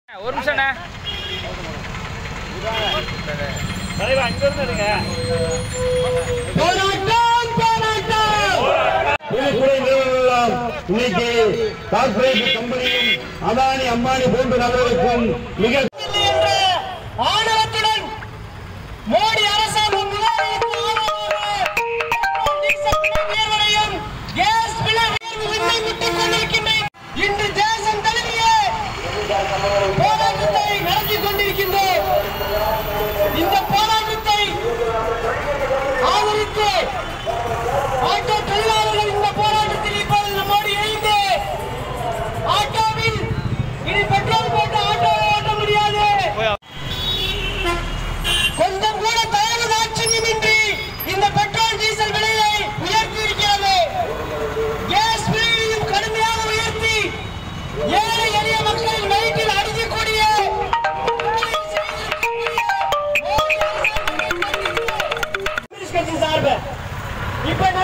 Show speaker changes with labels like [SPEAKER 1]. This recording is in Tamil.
[SPEAKER 1] ஒரு நிமிஷம்ண்ணே
[SPEAKER 2] போராட்டம் போராட்டம்
[SPEAKER 3] பொதுத்துறை நிறுவனங்களெல்லாம் இன்னைக்கு கார்ப்பரேட் கம்பெனியும் அதானி அம்பானி போன்ற நபர்களுக்கும் மிக
[SPEAKER 2] இல்லை என்ற ஆணவத்துடன் மோடி அரசாங்கம் விவாதித்து ஆதரவாக பெட்ரோல், டீசல் விலை உயர்வடையும், கேஸ் விலை உயர்வு விண்ணை விட்டுக் கொண்டிருக்கின்றேன். இன்று தேசம் தழுவிய போராட்டத்தை நடத்தி கொண்டிருக்கின்றோம் இந்த போராட்டத்தை ஆதரித்து ஆட்டோ தொழிலாளர்கள் இந்த போராட்டத்தில் இப்போது நம்மோடு இணைந்து ஆட்டோவில் இனி பெட்ரோல் போட்டு ஆட்டோவை ஓட்ட முடியாது கொஞ்சம் கூட தயவு தாட்சணியமின்றி இந்த பெட்ரோல் டீசல் விலையை உயர்த்தி இருக்கிறது கேஸ் விலையையும் கடுமையாக உயர்த்தி ஏழை எளிய மக்களின் வயிற்றில் அடிக்கக்கூடிய கம்யூனிஸ்ட் கட்சி சார்பு இப்ப